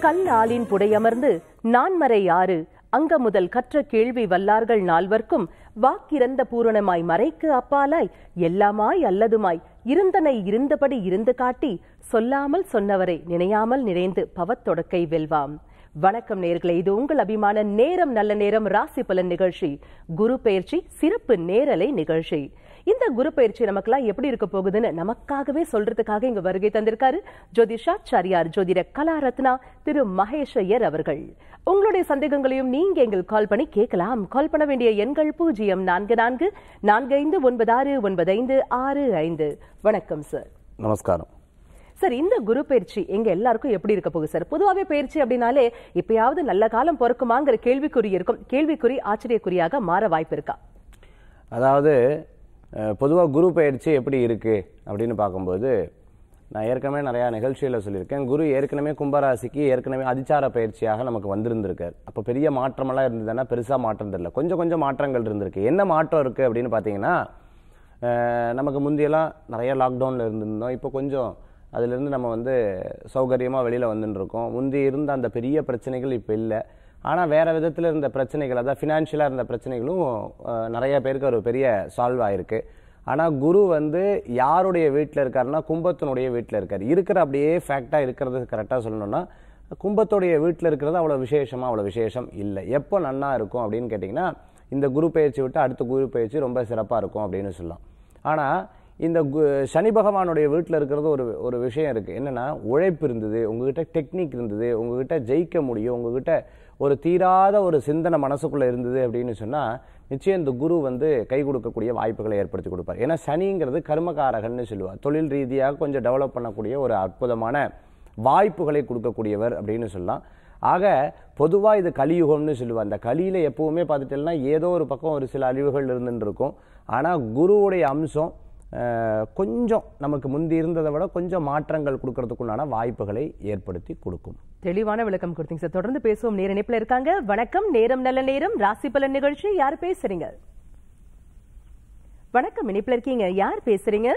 கல்லாலின் புடையமர்ந்து நான்மறை ஆறு அங்க முதல் கற்ற கேள்வி வல்லார்கள் நால்வர்க்கும் வாக்கிறந்த பூரணமாய் மறைக்கு அப்பாலாய் எல்லாமாய் அல்லதுமாய் இருந்தனை இருந்தபடி இருந்து காட்டி சொல்லாமல் சொன்னவரை நினையாமல் நினைந்து பவத்தொடக்கை வெல்வாம் வணக்கம் நேர்களே இது உங்கள் அபிமான நேரம் நல்ல நேரம் ராசி பலன் நிகழ்ச்சி குரு பெயர்ச்சி சிறப்பு நேரலை நிகழ்ச்சி இந்த குரு பயிற்சி நமக்கெல்லாம் எப்படி இருக்க போகுதுன்னு நமக்காகவே சொல்றதுக்காக இங்க வருகை தந்திருக்காரு ஜோதிஷாச்சாரியார் ஜோதிட கலாரத்னா திரு மகேஷ் ஐயர் அவர்கள் உங்களுடைய சந்தேகங்களையும் நீங்க எங்கள் கால் பண்ணி கேட்கலாம் கால் பண்ண வேண்டிய எண்கள் பூஜ்ஜியம் நான்கு நான்கு நான்கு ஐந்து ஒன்பது ஆறு ஒன்பது ஐந்து ஆறு ஐந்து வணக்கம் சார் நமஸ்காரம் சார் இந்த குரு பயிற்சி எங்க எல்லாருக்கும் எப்படி இருக்க போகுது சார் பொதுவாகவே பயிற்சி அப்படின்னாலே எப்பயாவது நல்ல காலம் பிறக்குமாங்கிற கேள்விக்குறி இருக்கும் கேள்விக்குறி ஆச்சரியக்குறியாக மாற வாய்ப்பு இருக்கா அதாவது பொதுவாக குரு பயிற்சி எப்படி இருக்குது அப்படின்னு பார்க்கும்போது நான் ஏற்கனவே நிறையா நிகழ்ச்சியில் சொல்லியிருக்கேன் குரு ஏற்கனவே கும்பராசிக்கு ஏற்கனவே அதிச்சார பயிற்சியாக நமக்கு வந்திருந்திருக்கார் அப்போ பெரிய மாற்றமெல்லாம் இருந்ததுன்னா பெருசாக மாற்றம் தெரியல கொஞ்சம் கொஞ்சம் மாற்றங்கள் இருந்திருக்கு என்ன மாற்றம் இருக்குது அப்படின்னு பார்த்தீங்கன்னா அஹ், நமக்கு முந்தியெல்லாம் நிறைய லாக்டவுனில் இருந்திருந்தோம் இப்போ கொஞ்சம் அதிலிருந்து நம்ம வந்து சௌகரியமாக வெளியில் வந்துட்டு இருக்கோம் முந்தி இருந்த அந்த பெரிய பிரச்சனைகள் இப்போ இல்லை ஆனால் வேறு விதத்தில் இருந்த பிரச்சனைகள் அதாவது ஃபினான்ஷியலாக இருந்த பிரச்சனைகளும் அஹ், நிறைய பேருக்கு ஒரு பெரிய சால்வ் ஆயிருக்கு ஆனால் குரு வந்து யாருடைய வீட்டில் இருக்காருன்னா கும்பத்தினுடைய வீட்டில் இருக்கார் இருக்கிற அப்படியே ஃபேக்டாக இருக்கிறது கரெக்டாக சொல்லணும்னா கும்பத்துடைய வீட்டில் இருக்கிறது அவ்வளோ விசேஷமாக அவ்வளோ விசேஷம் இல்லை எப்போ நன்னா இருக்கும் அப்படின்னு கேட்டிங்கன்னா இந்த குரு பயிற்சி விட்டு அடுத்த குரு பயிற்சி ரொம்ப சிறப்பாக இருக்கும் அப்படின்னு சொல்லலாம் ஆனால் இந்த கு- சனி பகவானுடைய வீட்டில் இருக்கிறது ஒரு ஒரு விஷயம் இருக்குது என்னென்னா உழைப்பு இருந்தது உங்ககிட்ட டெக்னிக் இருந்தது உங்ககிட்ட ஜெயிக்க முடியும் உங்ககிட்ட ஒரு தீராத ஒரு சிந்தனை மனசுக்குள்ளே இருந்தது அப்படின்னு சொன்னால் நிச்சயம் இந்த குரு வந்து கை கொடுக்கக்கூடிய வாய்ப்புகளை ஏற்படுத்தி கொடுப்பார் ஏன்னா சனிங்கிறது கர்மகாரகன்னு சொல்லுவார் தொழில் ரீதியாக கொஞ்சம் டெவலப் பண்ணக்கூடிய ஒரு அற்புதமான வாய்ப்புகளை கொடுக்கக்கூடியவர் அப்படின்னு சொல்லலாம் ஆக பொதுவாக இது கலியுகம்னு சொல்லுவாங்க அந்த கலியில் எப்பவுமே பார்த்துட்டேன்னா ஏதோ ஒரு பக்கம் ஒரு சில அழிவுகள் இருந்துட்டு இருக்கும் ஆனால் குருவுடைய அம்சம் அஹ், கொஞ்சம் நமக்கு முந்தி இருந்ததை விட கொஞ்சம் மாற்றங்கள் கொடுக்கறதுக்குண்டான வாய்ப்புகளை ஏற்படுத்தி கொடுக்கும் தெளிவான விளக்கம் கொடுத்தீங்க சார் தொடர்ந்து பேசுவோம் நேர இணைப்புல இருக்காங்க வணக்கம் நேரம் நல்ல நேரம் ராசி பலன் நிகழ்ச்சி யார் பேசுறீங்க வணக்கம் இணைப்புல இருக்கீங்க யார் பேசுறீங்க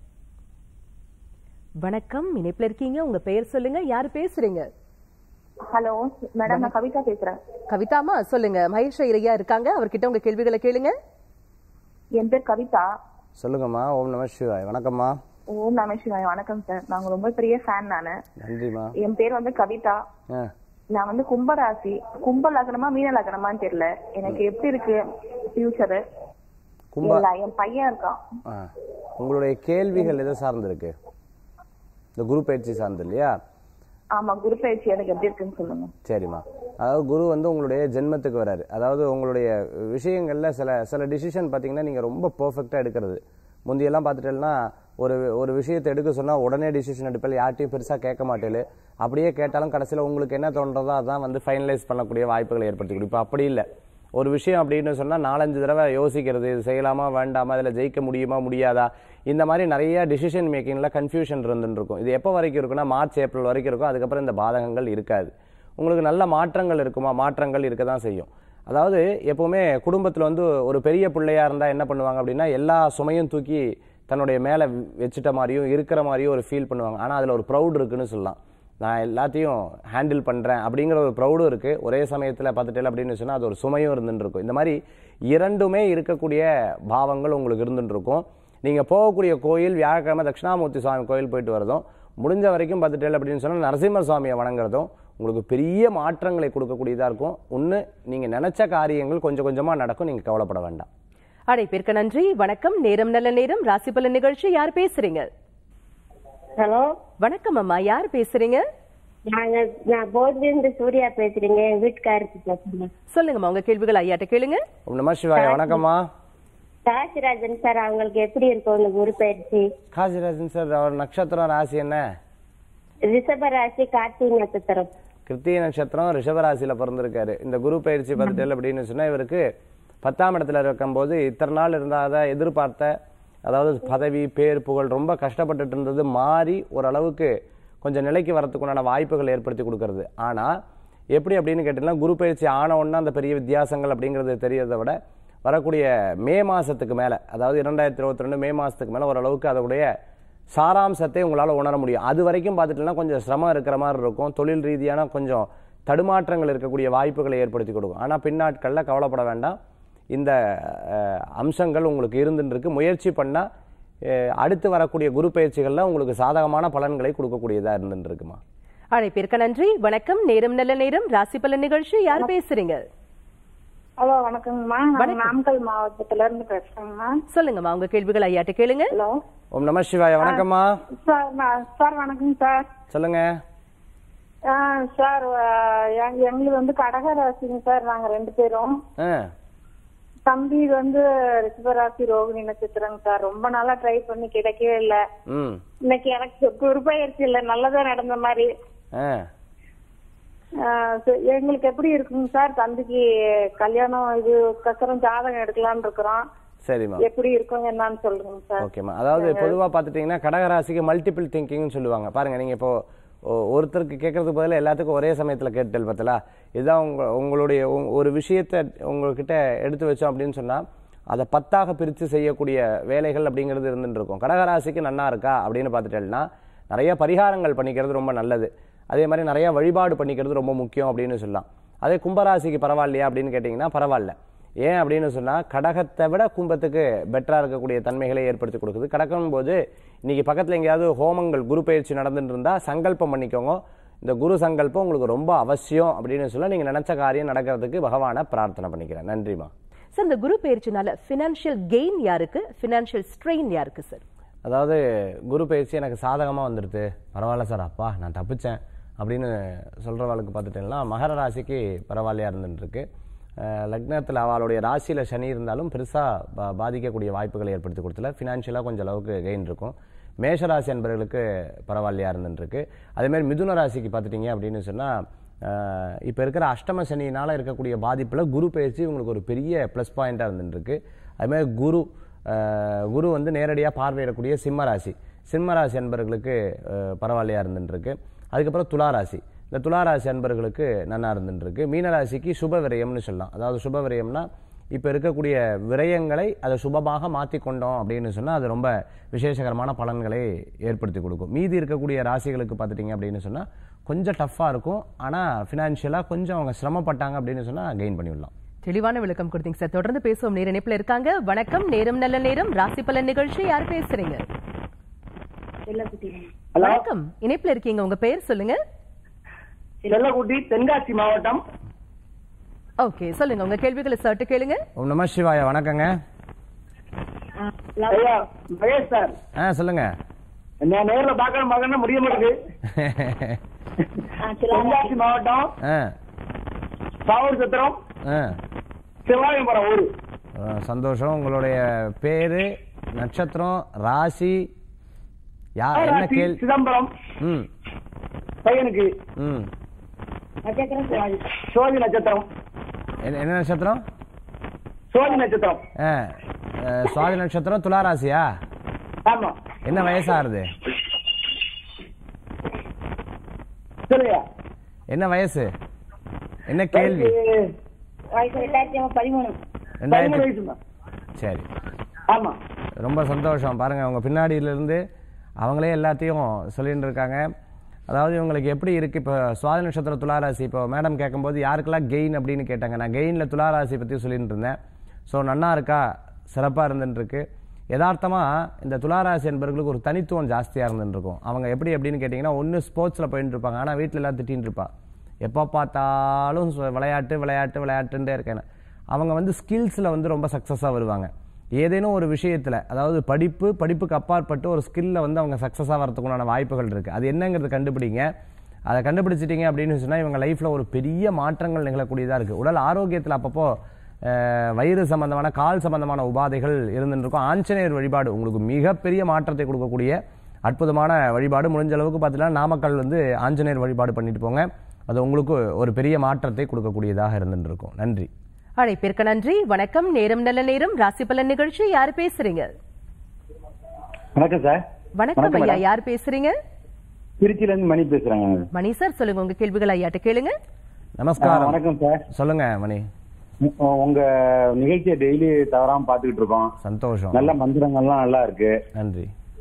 வணக்கம் இணைப்புல இருக்கீங்க உங்க பெயர் சொல்லுங்க யார் பேசுறீங்க ஹலோ மேடம் நான் கவிதா பேசுறேன் கவிதாமா சொல்லுங்க மகேஷ் ஐயா இருக்காங்க அவர்கிட்ட உங்க கேள்விகளை கேளுங்க என் பேர் கவிதா சொல்லுங்கம்மா ஓம் நம சிவாய் வணக்கம்மா ஓம் நமசிவாய் வணக்கம் சார் நாங்க ரொம்ப பெரிய ஃபேன் நானு நன்றிம்மா என் பேர் வந்து கவிதா ஆ நான் வந்து கும்பராசி கும்ப லக்னமா மீன லக்னமான்னு தெரியல எனக்கு எப்படி இருக்கு ஃபியூச்சரு கும்ப என் பையன் இருக்கான் ஆ உங்களுடைய கேள்விகள் எதை சார்ந்திருக்கு இந்த குரு பயிற்சி சார்ந்து இல்லையா ஆமா குரு பயிற்சி எனக்கு எப்படி இருக்குன்னு சொல்லுங்க சரிம்மா அதாவது குரு வந்து உங்களுடைய ஜென்மத்துக்கு வராரு அதாவது உங்களுடைய விஷயங்கள்ல சில சில டிசிஷன் பார்த்தீங்கன்னா நீங்க ரொம்ப பெர்ஃபெக்டா எடுக்கிறது முந்தியெல்லாம் பார்த்துட்டேன்னா ஒரு ஒரு விஷயத்தை எடுக்க சொன்னா உடனே டிசிஷன் எடுப்பேன் யார்ட்டையும் பெருசா கேட்க மாட்டேன் அப்படியே கேட்டாலும் கடைசியில் உங்களுக்கு என்ன தோன்றதோ அதான் வந்து ஃபைனலைஸ் பண்ணக்கூடிய வாய்ப்புகளை ஏற்படுத்தி கொடுக்கும் இப்போ அப்படி இல்லை ஒரு விஷயம் அப்படின்னு சொன்னா நாலஞ்சு தடவை யோசிக்கிறது இது செய்யலாமா வேண்டாமா இதில் ஜெயிக்க முடியுமா முடியாதா இந்த மாதிரி நிறைய டிசிஷன் மேக்கிங்கில் கன்ஃபியூஷன் இருந்துட்டு இருக்கும் இது எப்போ வரைக்கும் இருக்குன்னா மார்ச் ஏப்ரல் வரைக்கும் இருக்கும் அதுக்கப்புறம் இந்த பாதகங்கள் இருக்காது உங்களுக்கு நல்ல மாற்றங்கள் இருக்குமா மாற்றங்கள் இருக்க தான் செய்யும் அதாவது எப்பவுமே குடும்பத்தில் வந்து ஒரு பெரிய பிள்ளையா இருந்தால் என்ன பண்ணுவாங்க அப்படின்னா எல்லா சுமையும் தூக்கி தன்னுடைய மேலே வச்சுட்ட மாதிரியும் இருக்கிற மாதிரியும் ஒரு ஃபீல் பண்ணுவாங்க ஆனால் அதில் ஒரு ப்ரௌட் இருக்குன்னு சொல்லலாம் நான் எல்லாத்தையும் ஹேண்டில் பண்ணுறேன் அப்படிங்கிற ஒரு ப்ரௌடும் இருக்குது ஒரே சமயத்தில் பார்த்துட்டேன் அப்படின்னு சொன்னால் அது ஒரு சுமையும் இருந்துட்டு இருக்கும் இந்த மாதிரி இரண்டுமே இருக்கக்கூடிய பாவங்கள் உங்களுக்கு இருந்துட்டு இருக்கும் நீங்கள் போகக்கூடிய கோயில் வியாழக்கிழமை தட்சிணாமூர்த்தி சுவாமி கோயில் போயிட்டு வரதும் முடிஞ்ச வரைக்கும் பார்த்துட்டேன் அப்படின்னு சொன்னால் நரசிம்ம சுவாமியை வணங்குறதும் உங்களுக்கு பெரிய மாற்றங்களை கொடுக்கக்கூடியதாக இருக்கும் ஒன்று நீங்கள் நினச்ச காரியங்கள் கொஞ்சம் கொஞ்சமாக நடக்கும் நீங்கள் கவலைப்பட வேண்டாம் அழைப்பிற்கு நன்றி வணக்கம் நேரம் நல்ல நேரம் ராசி பலன் நிகழ்ச்சி யார் பேசுறீங்க ஹலோ வணக்கம் அம்மா யார் பேசுறீங்க நாங்க நான் போர்ட்ல இருந்து சூர்யா பேசுறீங்க என் வீட்டுக்காரருக்கு பேசுறேன் சொல்லுங்கம்மா உங்க கேள்விகள் ஐயாட்ட கேளுங்க ஓம் நம சிவாய வணக்கம்மா காசிராஜன் சார் அவங்களுக்கு எப்படி இருக்கும் இந்த குரு பயிற்சி காசிராஜன் சார் அவர் நட்சத்திரம் ராசி என்ன ரிஷப ராசி கார்த்திகை நட்சத்திரம் கிருத்திகை நட்சத்திரம் ரிஷபராசியில பிறந்திருக்காரு இந்த குரு பயிற்சி பார்த்துட்டேன் அப்படின்னு சொன்னா இவருக்கு பத்தாம் இடத்துல இருக்கும்போது இத்தனை நாள் இருந்தாத எதிர்பார்த்த அதாவது பதவி பேர் புகழ் ரொம்ப கஷ்டப்பட்டுட்டு இருந்தது மாறி ஓரளவுக்கு கொஞ்சம் நிலைக்கு வரத்துக்குண்டான வாய்ப்புகள் ஏற்படுத்தி கொடுக்கறது ஆனா எப்படி அப்படின்னு கேட்டீங்கன்னா குரு பயிற்சி ஆன உடனே அந்த பெரிய வித்தியாசங்கள் அப்படிங்கிறது தெரியறதை விட வரக்கூடிய மே மாசத்துக்கு மேல அதாவது இரண்டாயிரத்தி இருபத்தி ரெண்டு மே மாசத்துக்கு மேல ஓரளவுக்கு அதோடைய சாராம்சத்தை உங்களால் உணர முடியும் அது வரைக்கும் பார்த்துட்டீங்கன்னா கொஞ்சம் சிரமம் இருக்கிற மாதிரி இருக்கும் தொழில் ரீதியான கொஞ்சம் தடுமாற்றங்கள் இருக்கக்கூடிய வாய்ப்புகளை ஏற்படுத்தி கொடுக்கும் ஆனால் பின்னாட்களில் கவலைப்பட வேண்டாம் இந்த அஹ், அம்சங்கள் உங்களுக்கு இருந்துட்டு இருக்கு முயற்சி பண்ணால் அடுத்து வரக்கூடிய குரு பயிற்சிகளில் உங்களுக்கு சாதகமான பலன்களை கொடுக்கக்கூடியதாக இருந்துட்டு இருக்குமா அழைப்பிற்கு நன்றி வணக்கம் நேரம் நல்ல நேரம் ராசி பலன் நிகழ்ச்சி யார் பேசுறீங்க ஹலோ வணக்கங்கம்மா நான் நாமக்கல் மாவட்டத்துல இருந்து பேசுறேங்கம்மா சொல்லுங்கம்மா உங்க கேள்விகள் ஐயாட்ட கேளுங்க ஹலோ ஓம் நம சிவாய வணக்கம்மா சார் நான் சார் வணக்கம் சார் சொல்லுங்க ஆ, சார் ஆ, எங்க- எங்களுக்கு வந்து கடக ராசிங்க சார் நாங்க ரெண்டு பேரும் ஆ தம்பி வந்து ரிஷபராசி ரோகிணி நட்சத்திரங்க சார் ரொம்ப நாளா ட்ரை பண்ணி கிடைக்கவே இல்ல ம் இன்னைக்கு எனக்கு குருபெயர்ச்சி இல்ல நல்லதா நடந்த மாதிரி ஆ ஆ, சரி, எங்களுக்கு எப்படி இருக்குங்க சார் தம்பிக்கு கல்யாணம் இது கசரம் ஜாதகம் எடுக்கலாம்னு இருக்கிறோம் சரிம்மா எப்படி இருக்கும் என்னன்னு சொல்லுங்க சார் ஓகேம்மா அதாவது பொதுவாக பார்த்துட்டிங்கன்னா கடகராசிக்கு மல்டிபிள் திங்கிங்னு சொல்லுவாங்க பாருங்க நீங்கள் இப்போ ஒ- ஒருத்தருக்கு கேட்கறதுக்கு பதிலா எல்லாத்துக்கும் ஒரே சமயத்தில் கேட்டல் பார்த்தலா இதுதான் உங்க உங்களுடைய உங்க- ஒரு விஷயத்தை உங்ககிட்ட எடுத்து வச்சோம் அப்படின்னு சொன்னால் அதை பத்தாக பிரித்து செய்யக்கூடிய வேலைகள் அப்படிங்கிறது இருந்துட்டு இருக்கும் கடகராசிக்கு நன்னா இருக்கா அப்படின்னு பார்த்துட்டேன்னா நிறைய பரிகாரங்கள் பண்ணிக்கிறது ரொம்ப நல்லது அதே மாதிரி நிறைய வழிபாடு பண்ணிக்கிறது ரொம்ப முக்கியம் அப்படின்னு சொல்லலாம் அதே கும்பராசிக்கு பரவாயில்லையா அப்படின்னு கேட்டிங்கன்னா பரவாயில்ல ஏன் அப்படின்னு சொன்னால் கடகத்தை விட கும்பத்துக்கு பெட்டராக இருக்கக்கூடிய தன்மைகளை ஏற்படுத்தி கொடுக்குது கடக்கும் போது இன்னைக்கு பக்கத்தில் எங்கேயாவது ஹோமங்கள் குரு பயிற்சி நடந்துட்டு இருந்தால் சங்கல்பம் பண்ணிக்கோங்க இந்த குரு சங்கல்பம் உங்களுக்கு ரொம்ப அவசியம் அப்படின்னு சொல்ல நீங்கள் நினச்ச காரியம் நடக்கிறதுக்கு பகவானை பிரார்த்தனை பண்ணிக்கிறேன் நன்றிமா சார் இந்த குரு பயிற்சினால ஃபினான்ஷியல் கெயின் யாருக்கு ஃபினான்ஷியல் ஸ்ட்ரெயின் யாருக்கு சார் அதாவது குரு பயிற்சி எனக்கு சாதகமாக வந்துடுது பரவாயில்ல சார் அப்பா நான் தப்பிச்சேன் அப்படின்னு சொல்கிறவளுக்கு பார்த்துட்டேன்னா மகர ராசிக்கு பரவாயில்லையா இருந்துட்டுருக்கு லக்னத்தில் அவளுடைய ராசியில் சனி இருந்தாலும் பெருசாக பா பாதிக்கக்கூடிய வாய்ப்புகளை ஏற்படுத்தி கொடுத்துல ஃபினான்ஷியலாக கொஞ்சம் அளவுக்கு கெயின் இருக்கும் மேஷராசி என்பவர்களுக்கு பரவாயில்லையா இருந்துட்டுருக்கு அதேமாதிரி மிதுன ராசிக்கு பார்த்துட்டிங்க அப்படின்னு சொன்னால் இப்போ இருக்கிற அஷ்டம சனியினால் இருக்கக்கூடிய பாதிப்பில் குரு பயிற்சி உங்களுக்கு ஒரு பெரிய ப்ளஸ் பாயிண்ட்டாக இருந்துட்டுருக்கு அதுமாதிரி குரு அஹ், குரு வந்து நேரடியாக பார்வையிடக்கூடிய சிம்ம ராசி சிம்ம ராசி அன்பர்களுக்கு அஹ், பரவாயில்லையா இருந்துட்டுருக்கு அதுக்கப்புறம் துலா ராசி இந்த துலா ராசி அன்பர்களுக்கு நன்னா இருந்துட்டுருக்கு மீனராசிக்கு சுப விரயம்னு சொல்லலாம் அதாவது சுப விரயம்னா இப்போ இருக்கக்கூடிய விரயங்களை அதை சுபமாக மாற்றி கொண்டோம் அப்படின்னு சொன்னால் அது ரொம்ப விசேஷகரமான பலன்களை ஏற்படுத்தி கொடுக்கும் மீதி இருக்கக்கூடிய ராசிகளுக்கு பார்த்துட்டிங்க அப்படின்னு சொன்னால் கொஞ்சம் டஃப்பாக இருக்கும் ஆனால் ஃபினான்ஷியலாக கொஞ்சம் அவங்க சிரமப்பட்டாங்க அப்படின்னு சொன்னால் கெயின் பண்ணிவிடலாம் தெளிவான விளக்கம் கொடுத்தீங்க சார் தொடர்ந்து பேசுவோம் நேர இணைப்புல இருக்காங்க வணக்கம் நேரம் நல்ல நேரம் ராசி பலன் நிகழ்ச்சி யார் பேசுறீங்க வணக்கம் இணைப்புல இருக்கீங்க உங்க பெயர் சொல்லுங்க செல்லக்குட்டி தென்காசி மாவட்டம் ஓகே சொல்லுங்க உங்க கேள்விகளை சர்ட்டு கேளுங்க ஓம் நம சிவாய வணக்கங்க ஐயா மகேஷ் சார் ஆ சொல்லுங்கள் நான் நேர்ல பாக்கணும் பாக்கணும் முடிய மாட்டேங்குது தென்காசி மாவட்டம் ஆ சாவூர் சத்திரம் ஆ சிவாயம்பரம் ஊரு அஹ் சந்தோஷம் உங்களுடைய பேரு நட்சத்திரம் ராசி யா என்ன ராசி, கேள் சிதம்பரம் ம் பையனுக்கு ம் சோதி நட்சத்திரம் என்ன என்ன நட்சத்திரம் சோதி நட்சத்திரம் ஆ அஹ் சுவாதி நட்சத்திரம் துலா ராசியா ஆமா என்ன வயசாகுது சொல்லுங்க என்ன வயசு என்ன கேள்வி வயசு ரெண்டாயிரத்தி பதிமூணு பதிமூணு ரெண்டாயிரத்தி வயசுமா சரி ஆமா ரொம்ப சந்தோஷம் பாருங்க அவங்க பின்னாடியிலிருந்து அவங்களே எல்லாத்தையும் சொல்லிட்டு இருக்காங்க அதாவது இவங்களுக்கு எப்படி இருக்கு இப்போ சுவாதி நட்சத்திர துளாராசி இப்போ மேடம் கேட்கும்போது யாருக்கெல்லாம் கெயின் அப்படின்னு கேட்டாங்க நான் கெயினில் துளாராசி பற்றி சொல்லிட்டு இருந்தேன் ஸோ நன்னா இருக்கா சிறப்பாக இருந்துட்டு இருக்கு யதார்த்தமாக இந்த துளாராசி என்பவர்களுக்கு ஒரு தனித்துவம் ஜாஸ்தியாக இருந்துட்டு இருக்கும் அவங்க எப்படி எப்படின்னு கேட்டிங்கன்னா ஒன்று ஸ்போர்ட்ஸில் போயிட்டு இருப்பாங்க ஆனால் வீட்டில் எல்லாம் திட்டின்னு இருப்பா எப்போ பார்த்தாலும் சு- விளையாட்டு விளையாட்டு விளையாட்டுன்றே இருக்கேன் அவங்க வந்து ஸ்கில்ஸில் வந்து ரொம்ப சக்ஸஸாக வருவாங்க ஏதேனும் ஒரு விஷயத்தில் அதாவது படிப்பு படிப்புக்கு அப்பாற்பட்டு ஒரு ஸ்கில்ல வந்து அவங்க சக்ஸஸாக வரதுக்குண்டான வாய்ப்புகள் இருக்குது அது என்னங்கிறது கண்டுபிடிங்க அதை கண்டுபிடிச்சிட்டிங்க அப்படின்னு சொன்னால் இவங்க லைஃப்பில் ஒரு பெரிய மாற்றங்கள் நிகழக்கூடியதாக இருக்குது உடல் ஆரோக்கியத்தில் அப்பப்போ அஹ், வயிறு சம்பந்தமான கால் சம்பந்தமான உபாதைகள் இருந்துட்டு இருக்கும் ஆஞ்சநேயர் வழிபாடு உங்களுக்கு மிகப்பெரிய மாற்றத்தை கொடுக்கக்கூடிய அற்புதமான வழிபாடு முடிஞ்ச அளவுக்கு பார்த்தீங்கன்னா நாமக்கல் வந்து ஆஞ்சநேயர் வழிபாடு பண்ணிட்டு போங்க அது உங்களுக்கு ஒரு பெரிய மாற்றத்தை கொடுக்கக்கூடியதாக இருந்துட்டு இருக்கும் நன்றி அழைப்பிற்கு நன்றி வணக்கம் நேரம் நல்ல நேரம் ராசி பலன் நிகழ்ச்சி யார் பேசுறீங்க வணக்கம் சார் வணக்கம் வணக்கம் ஐயா மேடம். யார் பேசுறீங்க திருச்சியில இருந்து மணி பேசுறேங்க மணி சார் சொல்லுங்க உங்க கேள்விகள் ஐயாட்ட கேளுங்க ஆ, நமஸ்காரம் வணக்கம் சார் சொல்லுங்க மணி உ- உங்க நிகழ்ச்சியை டெய்லி தவறாம பாத்துக்கிட்டு இருக்கோம் சந்தோஷம் நல்ல மந்திரங்கள்லாம் நல்லா இருக்கு நன்றி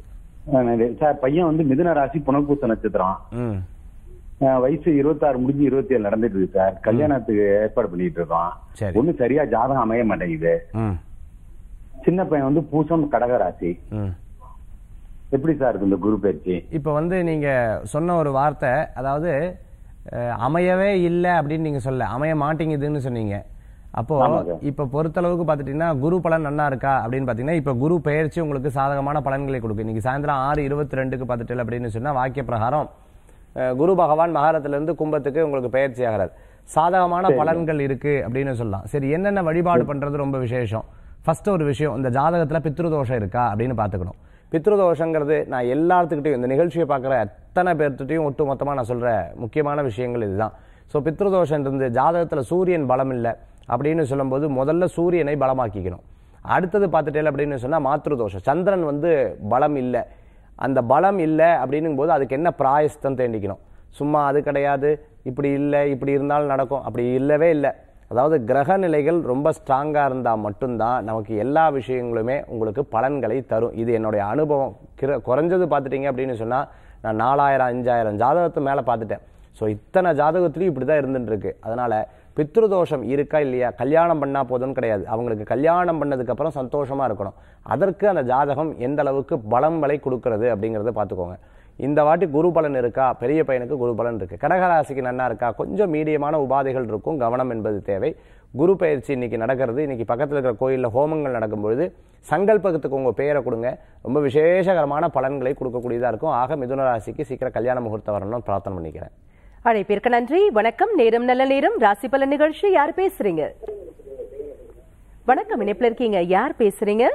அஹ் நன்றி. சார் பையன் வந்து மிதுன ராசி புனர்பூச நட்சத்திரம் ம் அஹ் வயசு இருபத்தாறு முடிஞ்சு இருபத்தி ஏழு நடந்துட்டு இருக்கு சார் கல்யாணத்துக்கு ஏற்பாடு பண்ணிட்டு இருக்கோம் சரி. ஒன்னும் சரியா ஜாதகம் அமைய மாட்டேங்குது ம் சின்ன பையன் வந்து பூசம் கடக ராசி ம் எப்படி சார் இருக்கு இந்த குரு பயிற்சி இப்போ வந்து நீங்க சொன்ன ஒரு வார்த்தை அதாவது அஹ், அமையவே இல்லை அப்படின்னு நீங்க சொல்ல அமைய மாட்டேங்குதுன்னு சொன்னீங்க அப்போ ஆமாங்க. இப்போ பொறுத்தளவுக்கு பார்த்துட்டீங்கன்னா குரு பலன் நன்னா இருக்கா அப்படின்னு பார்த்தீங்கன்னா இப்போ குரு பெயர்ச்சி உங்களுக்கு சாதகமான பலன்களை கொடுக்கும் இன்னைக்கு சாயந்தரம் ஆறு இருபத்தி ரெண்டுக்கு பார்த்துட்டு அப்படின்னு சொன்னா வாக்கிய பிரகாரம் அஹ், குரு பகவான் மகரத்திலிருந்து கும்பத்துக்கு உங்களுக்கு பெயர்ச்சி ஆகிறார் சாதகமான பலன்கள் இருக்கு அப்படின்னு சொல்லலாம் சரி என்னென்ன வழிபாடு பண்றது ரொம்ப விசேஷம் ஃபர்ஸ்ட் ஒரு விஷயம் இந்த ஜாதகத்துல பித்ருதோஷம் இருக்கா அப்படின்னு பார்த்துக்கணும் பித்ருதோஷங்கிறது நான் எல்லாத்துக்கிட்டையும் இந்த நிகழ்ச்சியை பார்க்குற எத்தனை பேர்த்துட்டையும் ஒட்டு மொத்தமாக நான் சொல்ற முக்கியமான விஷயங்கள் இதுதான் ஸோ பித்ருதோஷம் இருந்து ஜாதகத்தில் சூரியன் பலம் இல்லை அப்படின்னு சொல்லும்போது முதல்ல சூரியனை பலமாக்கிக்கணும் அடுத்தது பார்த்துட்டேன் அப்படின்னு சொன்னால் மாத்ருதோஷம் சந்திரன் வந்து பலம் இல்லை அந்த பலம் இல்லை அப்படின்னும் போது அதுக்கு என்ன பிராயஸ்தம் தேண்டிக்கணும் சும்மா அது கிடையாது இப்படி இல்லை இப்படி இருந்தாலும் நடக்கும் அப்படி இல்லவே இல்லை அதாவது கிரக நிலைகள் ரொம்ப ஸ்ட்ராங்காக இருந்தால் மட்டும்தான் நமக்கு எல்லா விஷயங்களுமே உங்களுக்கு பலன்களை தரும் இது என்னுடைய அனுபவம் கிர குறைஞ்சது பார்த்துட்டீங்க அப்படின்னு சொன்னால் நான் நாலாயிரம் அஞ்சாயிரம் ஜாதகத்தை மேலே பார்த்துட்டேன் ஸோ இத்தனை ஜாதகத்துலையும் இப்படி தான் இருந்துட்டு இருக்கு அதனால பித்ருதோஷம் இருக்கா இல்லையா கல்யாணம் பண்ணா போதும்னு கிடையாது அவங்களுக்கு கல்யாணம் பண்ணதுக்கப்புறம் சந்தோஷமா இருக்கணும் அதற்கு அந்த ஜாதகம் எந்த அளவுக்கு பலம் வலை கொடுக்கறது அப்படிங்கிறத பார்த்துக்கோங்க இந்த வாட்டி குரு பலன் இருக்கா பெரிய பையனுக்கு குரு பலன் இருக்கு கடகராசிக்கு நன்னா இருக்கா கொஞ்சம் மீடியமான உபாதைகள் இருக்கும் கவனம் என்பது தேவை குரு பயிற்சி இன்னைக்கு நடக்கிறது இன்னைக்கு பக்கத்தில் இருக்கிற கோயிலில் ஹோமங்கள் நடக்கும்பொழுது சங்கல்பத்துக்கு உங்க பெயரை கொடுங்க ரொம்ப விசேஷகரமான பலன்களை கொடுக்கக்கூடியதா இருக்கும் ஆக மிதுன ராசிக்கு சீக்கிரம் கல்யாண முகூர்த்தம் வரணும்னு பிரார்த்தனை பண்ணிக்கிறேன் அழைப்பிற்கு நன்றி வணக்கம் நேரம் நல்ல நேரம் ராசி பலன் நிகழ்ச்சி யார் பேசுறீங்க வணக்கம் இணைப்புல இருக்கீங்க யார் பேசுறீங்க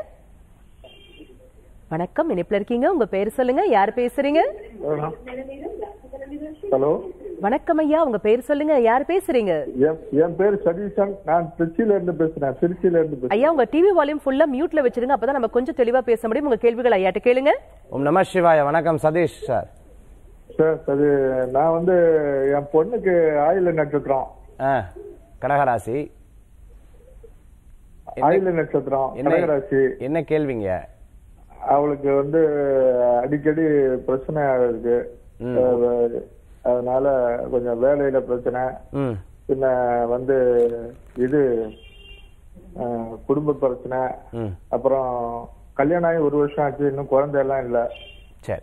வணக்கம் இணைப்புல இருக்கீங்க உங்க பேர் சொல்லுங்க யார் பேசுறீங்க ஹலோ வணக்கம் ஐயா உங்க பேர் சொல்லுங்க யார் பேசுறீங்க என் என் பேர் சதீஷன் நான் திருச்சியில இருந்து பேசுறேன் திருச்சியில இருந்து பேசுறேன் ஐயா உங்க டிவி வால்யூம் ஃபுல்லா மியூட்ல வச்சிருங்க அப்பதான் நம்ம கொஞ்சம் தெளிவா பேச முடியும் உங்க கேள்விகள் ஐயாட்ட கேளுங்க ஓம் நம சிவாய வணக்கம் சதீஷ் சார் சார் அது நான் வந்து என் பொண்ணுக்கு ஆயுள நட்சத்திரம் ஆ கடகராசி ஆயுள நட்சத்திரம் கடகராசி என்ன கேள்விங்க அவளுக்கு வந்து அடிக்கடி பிரச்சனை இருக்கு அஹ் அதனால கொஞ்சம் வேலையில பிரச்சனை ம் பின்ன வந்து இது அஹ், குடும்ப பிரச்சனை ம் அப்புறம் கல்யாணம் ஆகி ஒரு வருஷம் ஆச்சு இன்னும் குழந்தை எல்லாம் இல்ல சரி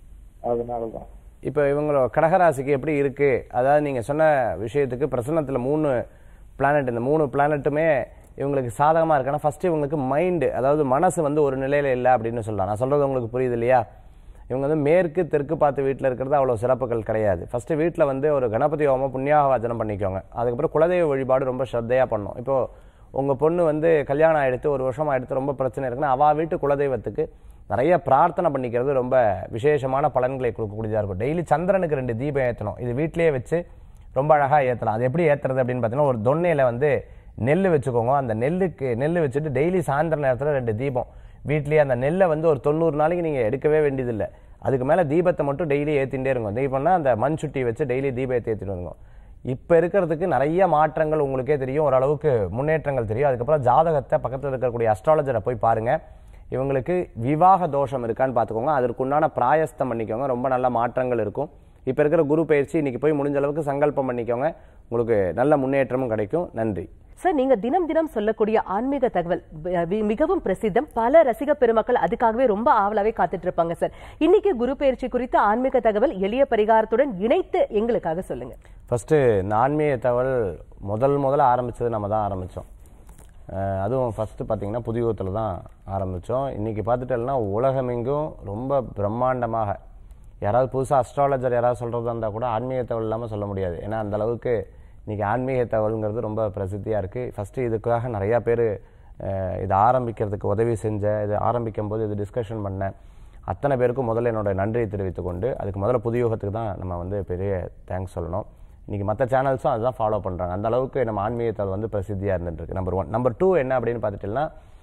அதனாலதான் இப்போ இவங்களோட கடகராசிக்கு எப்படி இருக்கு அதாவது நீங்க சொன்ன விஷயத்துக்கு பிரசன்னத்தில் மூணு பிளானட் இந்த மூணு பிளானட்டுமே இவங்களுக்கு சாதகமா இருக்கானா ஃபர்ஸ்ட் இவங்களுக்கு மைண்டு அதாவது மனசு வந்து ஒரு நிலையில இல்லை அப்படின்னு சொல்லலாம் நான் சொல்றது உங்களுக்கு புரியுது இல்லையா இவங்க வந்து மேற்கு தெற்கு பார்த்து வீட்டில் இருக்கிறது அவ்வளோ சிறப்புகள் கிடையாது ஃபர்ஸ்ட் வீட்டில் வந்து ஒரு கணபதி ஹோமம் புண்ணியாவாச்சனம் பண்ணிக்கோங்க அதுக்கப்புறம் குலதெய்வ வழிபாடு ரொம்ப ஸ்ரத்தையா பண்ணும் இப்போ உங்க பொண்ணு வந்து கல்யாணம் ஆயிடுத்து ஒரு வருஷம் ஆயிடுத்து ரொம்ப பிரச்சனை இருக்குன்னா அவ வீட்டு குலதெய்வத்துக்கு நிறைய பிரார்த்தனை பண்ணிக்கிறது ரொம்ப விசேஷமான பலன்களை கொடுக்கக்கூடியதாக இருக்கும் டெய்லி சந்திரனுக்கு ரெண்டு தீபம் ஏற்றணும் இது வீட்டிலேயே வச்சு ரொம்ப அழகா ஏற்றலாம் அது எப்படி ஏற்றுறது அப்படின்னு பார்த்தீங்கன்னா ஒரு தொன்னையில வந்து நெல் வச்சுக்கோங்க அந்த நெல்லுக்கு நெல் வச்சுட்டு டெய்லி சாயந்தர நேரத்தில் ரெண்டு தீபம் வீட்லயே அந்த நெல்லை வந்து ஒரு தொண்ணூறு நாளைக்கு நீங்கள் எடுக்கவே வேண்டியதில்லை அதுக்கு மேலே தீபத்தை மட்டும் டெய்லி ஏற்றிகிட்டே இருங்க தீபம்னா அந்த மண் சுட்டி வச்சு டெய்லி தீபம் ஏற்றி ஏற்றிட்டு வருங்க இப்போ இருக்கிறதுக்கு நிறைய மாற்றங்கள் உங்களுக்கே தெரியும் ஓரளவுக்கு முன்னேற்றங்கள் தெரியும் அதுக்கப்புறம் ஜாதகத்தை பக்கத்தில் இருக்கக்கூடிய அஸ்ட்ராலஜரை போய் பாருங்க இவங்களுக்கு விவாக தோஷம் இருக்கான்னு பார்த்துக்கோங்க அதற்குண்டான பிராயஸ்தம் பண்ணிக்கோங்க ரொம்ப நல்ல மாற்றங்கள் இருக்கும் இப்போ இருக்கிற குரு பயிற்சி இன்னைக்கு போய் முடிஞ்ச அளவுக்கு சங்கல்பம் பண்ணிக்கோங்க உங்களுக்கு நல்ல முன்னேற்றமும் கிடைக்கும் நன்றி சார் நீங்க தினம் தினம் சொல்லக்கூடிய ஆன்மீக தகவல் வி- வி- மிகவும் பிரசித்தம் பல ரசிக பெருமக்கள் அதுக்காகவே ரொம்ப ஆவலாவே காத்துட்டு இருப்பாங்க சார் இன்னைக்கு குரு பயிற்சி குறித்த ஆன்மீக தகவல் எளிய பரிகாரத்துடன் இணைத்து எங்களுக்காக சொல்லுங்க ஃபஸ்ட்டு இந்த ஆன்மீக தகவல் முதல் முதல்ல ஆரம்பிச்சது நம்ம தான் ஆரம்பித்தோம் அதுவும் ஃபஸ்ட்டு பார்த்தீங்கன்னா புதியுகத்தில் தான் ஆரம்பித்தோம் இன்றைக்கி பார்த்துட்டோம்னா உலகமெங்கும் ரொம்ப பிரம்மாண்டமாக யாராவது புதுசாக அஸ்ட்ராலஜர் யாராவது சொல்கிறதா இருந்தால் கூட ஆன்மீக தகவல் இல்லாமல் சொல்ல முடியாது ஏன்னா அந்த அளவுக்கு இன்றைக்கி ஆன்மீக தகவல்ங்கிறது ரொம்ப பிரசித்தியாக இருக்குது ஃபஸ்ட்டு இதுக்காக நிறையா பேர் இதை ஆரம்பிக்கிறதுக்கு உதவி செஞ்ச இது ஆரம்பிக்கும் போது இது டிஸ்கஷன் பண்ண அத்தனை பேருக்கும் முதல்ல என்னோட நன்றியை தெரிவித்துக் கொண்டு அதுக்கு முதல்ல புதியுகத்துக்கு தான் நம்ம வந்து பெரிய தேங்க்ஸ் சொல்லணும் இன்னைக்கு மற்ற சேனல்ஸும் அதுதான் ஃபாலோ பண்ணுறாங்க அந்த அளவுக்கு நம்ம ஆன்மீகத்தால் வந்து பிரசித்தியாக இருந்துட்டு இருக்கு நம்பர் ஒன் நம்பர் டூ என்ன அப்படின்னு பார்த்துட்டீங்கன்னா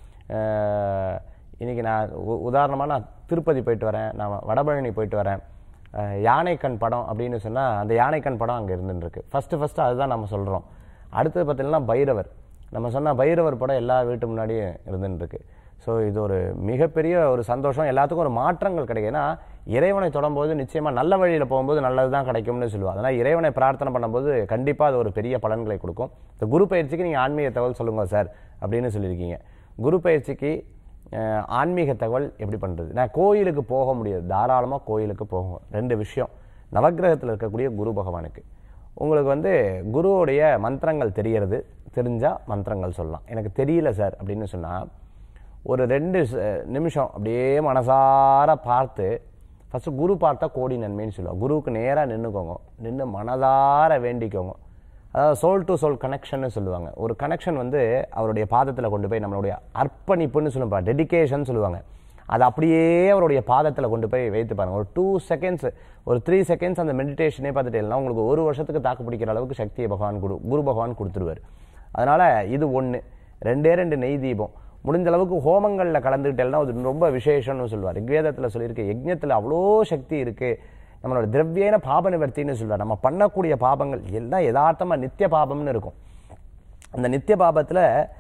அஹ், இன்னைக்கு நான் உ- உதாரணமா நான் திருப்பதி போயிட்டு வரேன் நான் வடபழனி போயிட்டு வரேன் அஹ், யானைக்கண் படம் அப்படின்னு சொன்னால் அந்த யானைக்கண் படம் அங்கே இருந்துட்டு இருக்கு ஃபஸ்ட்டு ஃபஸ்ட்டு அதுதான் நம்ம சொல்கிறோம் அடுத்தது பார்த்தீங்கன்னா பைரவர் நம்ம சொன்ன பைரவர் படம் எல்லா வீட்டு முன்னாடியும் இருந்துட்டு இருக்கு ஸோ இது ஒரு மிகப்பெரிய ஒரு சந்தோஷம் எல்லாத்துக்கும் ஒரு மாற்றங்கள் கிடைக்கும் ஏன்னா இறைவனை தொடும்போது நிச்சயமாக நல்ல வழியில் போகும்போது நல்லது தான் கிடைக்கும்னு சொல்லுவாங்க அதனால் இறைவனை பிரார்த்தனை பண்ணும்போது கண்டிப்பாக அது ஒரு பெரிய பலன்களை கொடுக்கும் இந்த குரு பயிற்சிக்கு நீங்கள் ஆன்மீக தகவல் சொல்லுங்க சார் அப்படின்னு சொல்லியிருக்கீங்க குரு பயிற்சிக்கு அஹ், ஆன்மீக தகவல் எப்படி பண்ணுறது நான் கோயிலுக்கு போக முடியாது தாராளமாக கோயிலுக்கு போகும் ரெண்டு விஷயம் நவக்கிரகத்தில் இருக்கக்கூடிய குரு பகவானுக்கு உங்களுக்கு வந்து குருவுடைய மந்திரங்கள் தெரியறது தெரிஞ்சால் மந்திரங்கள் சொல்லலாம் எனக்கு தெரியல சார் அப்படின்னு சொன்னால் ஒரு ரெண்டு ச- நிமிஷம் அப்படியே மனசார பார்த்து ஃபஸ்ட்டு குரு பார்த்தா கோடி நன்மைன்னு சொல்லுவாங்க குருவுக்கு நேராக நின்றுக்கோங்க நின்று மனதார வேண்டிக்கோங்க அதாவது சோல் டு சோல் கனெக்ஷன்னு சொல்லுவாங்க ஒரு கனெக்ஷன் வந்து அவருடைய பாதத்தில் கொண்டு போய் நம்மளுடைய அர்ப்பணிப்புன்னு சொல்லுவாங்க டெடிகேஷன் சொல்லுவாங்க அது அப்படியே அவருடைய பாதத்தில் கொண்டு போய் வைத்து பாருங்க ஒரு டூ செகண்ட்ஸ் ஒரு த்ரீ செகண்ட்ஸ் அந்த மெடிடேஷனே பார்த்துட்டேன்னா உங்களுக்கு ஒரு வருஷத்துக்கு தாக்கு பிடிக்கிற அளவுக்கு சக்தியை பகவான் கொடு குரு பகவான் கொடுத்துருவார் அதனால இது ஒன்று ரெண்டே ரெண்டு நெய் தீபம் முடிஞ்ச அளவுக்கு ஹோமங்களில் கலந்துக்கிட்டேன்னா அது ரொம்ப விசேஷம்னு சொல்லுவார் ரிக்வேதத்தில் சொல்லியிருக்கு யஜ்ஞத்தில் அவ்வளோ சக்தி இருக்கு நம்மளோட திரவியன பாப நிவர்த்தின்னு சொல்லுவார் நம்ம பண்ணக்கூடிய பாபங்கள் எல்லாம் யதார்த்தமாக நித்திய பாபம்னு இருக்கும் அந்த நித்திய பாபத்தில்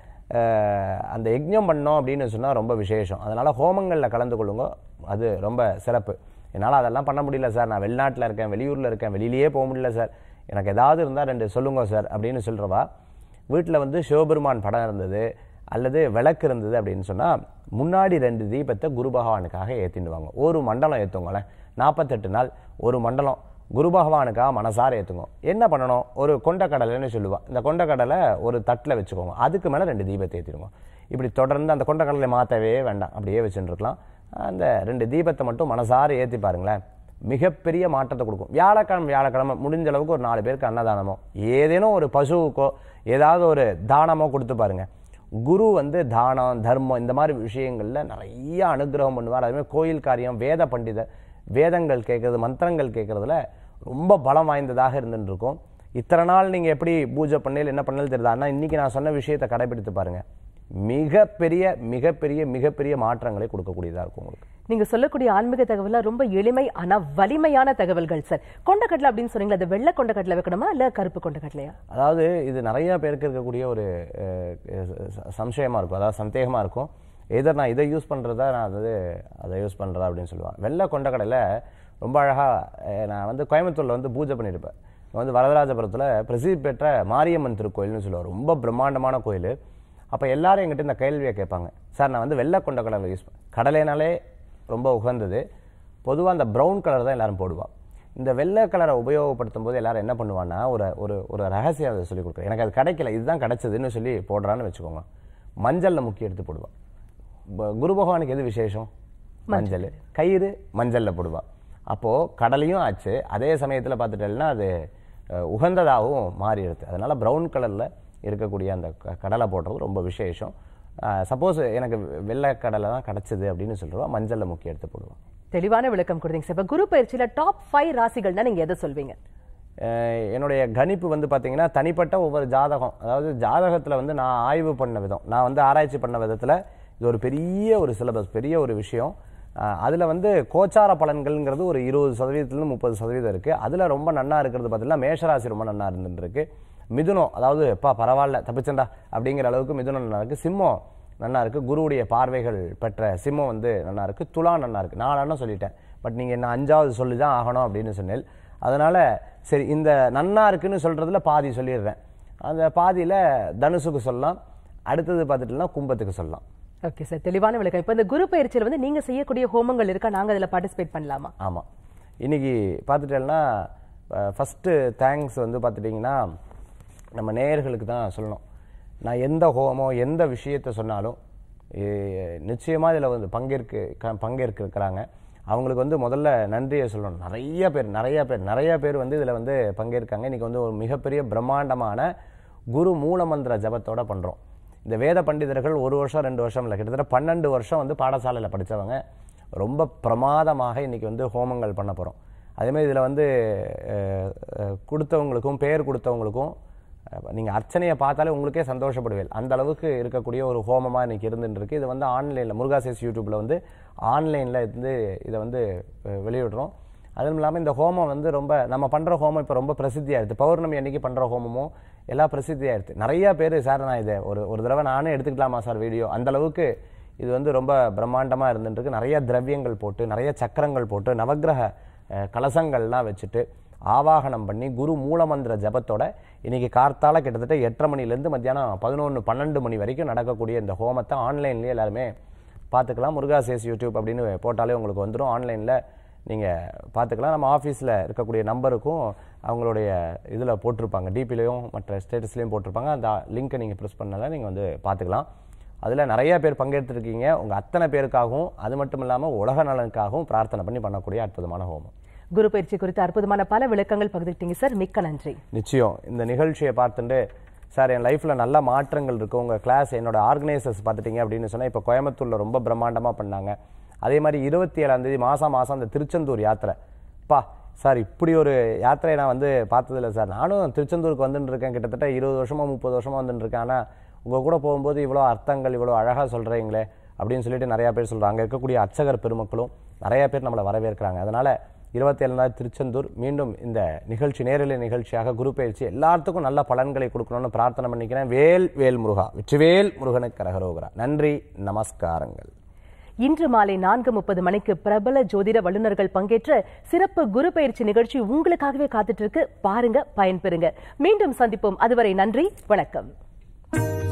அந்த யஜ்ஞம் பண்ணோம் அப்படின்னு சொன்னால் ரொம்ப விசேஷம் அதனால் ஹோமங்களில் கலந்து கொள்ளுங்க அது ரொம்ப சிறப்பு என்னால் அதெல்லாம் பண்ண முடியல சார் நான் வெளிநாட்டில் இருக்கேன் வெளியூரில் இருக்கேன் வெளியிலேயே போக முடியல சார் எனக்கு ஏதாவது இருந்தால் ரெண்டு சொல்லுங்க சார் அப்படின்னு சொல்கிறவா வீட்டில் வந்து சிவபெருமான் படம் இருந்தது அல்லது விளக்கு இருந்தது அப்படின்னு சொன்னால் முன்னாடி ரெண்டு தீபத்தை குரு பகவானுக்காக ஏற்றிடுவாங்க ஒரு மண்டலம் ஏற்றுங்களேன் நாற்பத்தெட்டு நாள் ஒரு மண்டலம் குரு பகவானுக்காக மனசார ஏற்றுங்க என்ன பண்ணணும் ஒரு கொண்டக்கடலைன்னு சொல்லுவாள் இந்த கொண்டக்கடலை ஒரு தட்டில் வச்சுக்கோங்க அதுக்கு மேலே ரெண்டு தீபத்தை ஏற்றிடுங்க இப்படி தொடர்ந்து அந்த கொண்டக்கடலை மாற்றவே வேண்டாம் அப்படியே வச்சுட்டு இருக்கலாம் அந்த ரெண்டு தீபத்தை மட்டும் மனசார ஏற்றி பாருங்களேன் மிகப்பெரிய மாற்றத்தை கொடுக்கும் வியாழக்கிழமை வியாழக்கிழமை முடிஞ்ச அளவுக்கு ஒரு நாலு பேருக்கு அன்னதானமோ ஏதேனும் ஒரு பசுவுக்கோ ஏதாவது ஒரு தானமோ கொடுத்து பாருங்க குரு வந்து தானம் தர்மம் இந்த மாதிரி விஷயங்கள்ல நிறைய அனுகிரகம் பண்ணுவார் அதுமாதிரி கோயில் காரியம் வேத பண்டிதர் வேதங்கள் கேட்கறது மந்திரங்கள் கேட்கறதுல ரொம்ப பலம் வாய்ந்ததாக இருந்துட்டு இருக்கும் இத்தனை நாள் நீங்க எப்படி பூஜை பண்ணல என்ன பண்ணல தெரியுது ஆனால் இன்னைக்கு நான் சொன்ன விஷயத்தை கடைபிடித்து பாருங்க மிகப்பெரிய மிகப்பெரிய மிகப்பெரிய மாற்றங்களை கொடுக்கக்கூடியதா இருக்கும் உங்களுக்கு நீங்க சொல்லக்கூடிய ஆன்மீக தகவலா ரொம்ப எளிமை ஆனா வலிமையான தகவல்கள் சார் கொண்டக்கடலை அப்படின்னு சொன்னீங்களா அது வெள்ளை கொண்டக்கடலை வைக்கணுமா இல்ல கருப்பு கொண்டக்கடலையா அதாவது இது நிறைய பேருக்கு இருக்கக்கூடிய ஒரு அஹ், ச- சம்சயமா இருக்கும் அதாவது சந்தேகமா இருக்கும் எதர் நான் இதை யூஸ் பண்றதா நான் அது அதை யூஸ் பண்றதா அப்படின்னு சொல்லுவாங்க வெள்ளை கொண்டக்கடலை ரொம்ப அழகா அஹ், நான் வந்து கோயம்புத்தூர்ல வந்து பூஜை பண்ணியிருப்பேன் இங்க வந்து வரதராஜபுரத்துல பிரசித்தி பெற்ற மாரியம்மன் திருக்கோயில்னு சொல்லுவாங்க ரொம்ப பிரம்மாண்டமான கோயில் அப்ப எல்லாரும் எங்கிட்ட இந்த கேள்வியை கேட்பாங்க சார் நான் வந்து வெள்ளை கொண்டக்கடலை யூஸ் பண்ணேன் கடலைனாலே ரொம்ப உகந்தது பொதுவா அந்த ப்ரௌன் கலர் தான் எல்லாரும் போடுவா இந்த வெள்ளை கலரை உபயோகப்படுத்தும் போது எல்லாரும் என்ன பண்ணுவான்னா ஒரு ஒரு ஒரு ரகசியம் அதை சொல்லி கொடுக்குறேன் எனக்கு அது கிடைக்கல இதுதான் கிடைச்சதுன்னு சொல்லி போடுறான்னு வச்சுக்கோங்க மஞ்சள்ல முக்கிய எடுத்து போடுவா ப- குரு பகவானுக்கு எது விசேஷம் மஞ்சள் கயிறு மஞ்சள்ல போடுவா அப்போ கடலையும் ஆச்சு அதே சமயத்துல பார்த்துட்டேன்னா அது அஹ், உகந்ததாகவும் மாறிடுது அதனால பிரவுன் கலர்ல இருக்கக்கூடிய அந்த க- கடலை போடுறது ரொம்ப விசேஷம் சப்போஸ் எனக்கு வெள்ளை கடலை தான் கிடைச்சது அப்படின்னு சொல்றவா மஞ்சள்ல முக்கிய எடுத்து போடுவா தெளிவான விளக்கம் கொடுத்தீங்க சார் இப்ப குரு பயிற்சியில டாப் ஃபைவ் ராசிகள்னா நீங்க எதை சொல்வீங்க அஹ் என்னுடைய கணிப்பு வந்து பார்த்தீங்கன்னா தனிப்பட்ட ஒவ்வொரு ஜாதகம் அதாவது ஜாதகத்தில் வந்து நான் ஆய்வு பண்ண விதம் நான் வந்து ஆராய்ச்சி பண்ண விதத்தில் இது ஒரு பெரிய ஒரு சிலபஸ் பெரிய ஒரு விஷயம் அதில் வந்து கோச்சார பலன்கள்ங்கிறது ஒரு இருபது சதவீதத்துலேருந்து முப்பது சதவீதம் இருக்குது அதில் ரொம்ப நன்னா இருக்கிறது பார்த்தீங்கன்னா மேஷராசி ரொம்ப நன்னா இருந்துருக்கு மிதுனம் அதாவது எப்பா பரவாயில்ல தப்பிச்சண்டா அப்படிங்கிற அளவுக்கு மிதுனம் நல்லா இருக்குது சிம்மம் நல்லா இருக்கு குருவுடைய பார்வைகள் பெற்ற சிம்மம் வந்து நல்லா இருக்கு துலா நல்லா இருக்கு நாலான்னு சொல்லிட்டேன் பட் நீங்க என்ன அஞ்சாவது சொல்லி தான் ஆகணும் அப்படின்னு சொன்னேன் அதனால சரி இந்த நன்னா இருக்குன்னு சொல்றதுல பாதி சொல்லிடுறேன் அந்த பாதியில தனுசுக்கு சொல்லலாம் அடுத்தது பார்த்துட்டுனா கும்பத்துக்கு சொல்லலாம் ஓகே சார் தெளிவான விளக்கம் இப்ப இந்த குரு பயிற்சியில வந்து நீங்க செய்யக்கூடிய ஹோமங்கள் இருக்கா நாங்க அதுல பார்ட்டிசிபேட் பண்ணலாமா ஆமா இன்னைக்கு பார்த்துட்டேன்னா ஃபஸ்ட்டு தேங்க்ஸ் வந்து பார்த்துட்டிங்கன்னா நம்ம நேயர்களுக்கு தான் சொல்லணும் நான் எந்த ஹோமம் எந்த விஷயத்தை சொன்னாலும் எ- நிச்சயமா இதில் வந்து பங்கேற்க க- பங்கேற்கிறாங்க அவங்களுக்கு வந்து முதல்ல நன்றியை சொல்லணும் நிறைய பேர் நிறைய பேர் நிறைய பேர் வந்து இதில் வந்து பங்கேற்காங்க இன்னைக்கு வந்து ஒரு மிகப்பெரிய பிரம்மாண்டமான குரு மூலமந்திர ஜபத்தோட பண்றோம் இந்த வேத பண்டிதர்கள் ஒரு வருஷம் ரெண்டு வருஷம் இல்லை கிட்டத்தட்ட பன்னெண்டு வருஷம் வந்து பாடசாலையில் படிச்சவங்க ரொம்ப பிரமாதமாக இன்னைக்கு வந்து ஹோமங்கள் பண்ண போகிறோம் அதேமாதிரி இதில் வந்து அஹ், அஹ், கொடுத்தவங்களுக்கும் பேர் கொடுத்தவங்களுக்கும் அஹ், நீங்க அர்ச்சனையை பார்த்தாலே உங்களுக்கே சந்தோஷப்படுவீர்கள் அந்த அளவுக்கு இருக்கக்கூடிய ஒரு ஹோமமா இன்னைக்கு இருந்துட்டு இருக்கு இது வந்து ஆன்லைன்ல முருகாசேஸ் யூடியூப்ல வந்து ஆன்லைன்ல இருந்து இதை வந்து அஹ், வெளியிடுறோம் அதுவும் இல்லாமல் இந்த ஹோமம் வந்து ரொம்ப நம்ம பண்ற ஹோமம் இப்போ ரொம்ப பிரசித்தியாயிருது பௌர்ணமி அன்னைக்கு பண்ற ஹோமமும் எல்லாம் பிரசித்தியாயிருது நிறைய பேர் சார் நான் இதை ஒரு ஒரு தடவை நானே எடுத்துக்கலாமா சார் வீடியோ அந்த அளவுக்கு இது வந்து ரொம்ப பிரம்மாண்டமாக இருந்துருக்கு நிறைய திரவியங்கள் போட்டு நிறைய சக்கரங்கள் போட்டு நவக்கிரக அஹ், கலசங்கள்லாம் வச்சுட்டு ஆவாகனம் பண்ணி குரு மூலமந்திர ஜபத்தோட இன்னைக்கு கார்த்தால கிட்டத்தட்ட எட்டரை மணிலேருந்து மத்தியானம் பதினொன்று பன்னெண்டு மணி வரைக்கும் நடக்கக்கூடிய இந்த ஹோமத்தை ஆன்லைன்லேயே எல்லாருமே பார்த்துக்கலாம் முருகாசேஸ் யூடியூப் அப்படின்னு போட்டாலே உங்களுக்கு வந்துடும் ஆன்லைனில் நீங்கள் பார்த்துக்கலாம் நம்ம ஆஃபீஸில் இருக்கக்கூடிய நம்பருக்கும் அவங்களுடைய இதில் போட்டிருப்பாங்க டிபிலையும் மற்ற ஸ்டேட்டஸ்லையும் போட்டிருப்பாங்க அந்த லிங்க்கை நீங்கள் ப்ரெஸ் பண்ணாலும் நீங்கள் வந்து பார்த்துக்கலாம் அதில் நிறைய பேர் பங்கெடுத்திருக்கீங்க உங்கள் அத்தனை பேருக்காகவும் அது மட்டும் இல்லாமல் உலக நலனுக்காகவும் பிரார்த்தனை பண்ணி பண்ணக்கூடிய அற்புதமான ஹோமம் குரு பயிற்சி குறித்த அற்புதமான பல விளக்கங்கள் பகிர்ந்துட்டீங்க சார் மிக்க நன்றி நிச்சயம் இந்த நிகழ்ச்சியை பார்த்துட்டு சார் என் லைஃப்பில் நல்ல மாற்றங்கள் இருக்கு உங்கள் கிளாஸ் என்னோட ஆர்கனைசர்ஸ் பார்த்துட்டீங்க அப்படின்னு சொன்னால் இப்போ கோயம்புத்தூரில் ரொம்ப பிரம்மாண்டமாக பண்ணாங்க அதே மாதிரி இருபத்தி ஏழாம் தேதி மாதம் மாதம் அந்த திருச்செந்தூர் யாத்திரை பா சார் இப்படி ஒரு யாத்திரையை நான் வந்து பார்த்ததில்ல சார் நானும் திருச்செந்தூருக்கு வந்துட்டு இருக்கேன் கிட்டத்தட்ட இருபது வருஷமா முப்பது வருஷமா வந்துட்டு இருக்கேன் ஆனால் உங்கள் கூட போகும்போது இவ்வளோ அர்த்தங்கள் இவ்வளோ அழகாக சொல்கிறீங்களே அப்படின்னு சொல்லிட்டு நிறையா பேர் சொல்கிறாங்க அங்கே இருக்கக்கூடிய அர்ச்சகர் பெருமக்களும் நிறைய பேர் நம்மளை வரவேற்கிறாங்க அதனால் இருபத்தி ஏழு நாள் திருச்செந்தூர் மீண்டும் இந்த நிகழ்ச்சி நேரலை நிகழ்ச்சியாக குரு பயிற்சி எல்லாத்துக்கும் நல்ல பலன்களை கொடுக்கணும்னு பிரார்த்தனை பண்ணிக்கிறேன் வேல் வேல் முருகா வெற்றிவேல் முருகனுக்கு கரகரோகரா நன்றி நமஸ்காரங்கள் இன்று மாலை நான்கு முப்பது மணிக்கு பிரபல ஜோதிட வல்லுநர்கள் பங்கேற்ற சிறப்பு குரு பயிற்சி நிகழ்ச்சி உங்களுக்காகவே காத்துட்டு இருக்கு பாருங்க பயன்பெறுங்க மீண்டும் சந்திப்போம் அதுவரை நன்றி வணக்கம்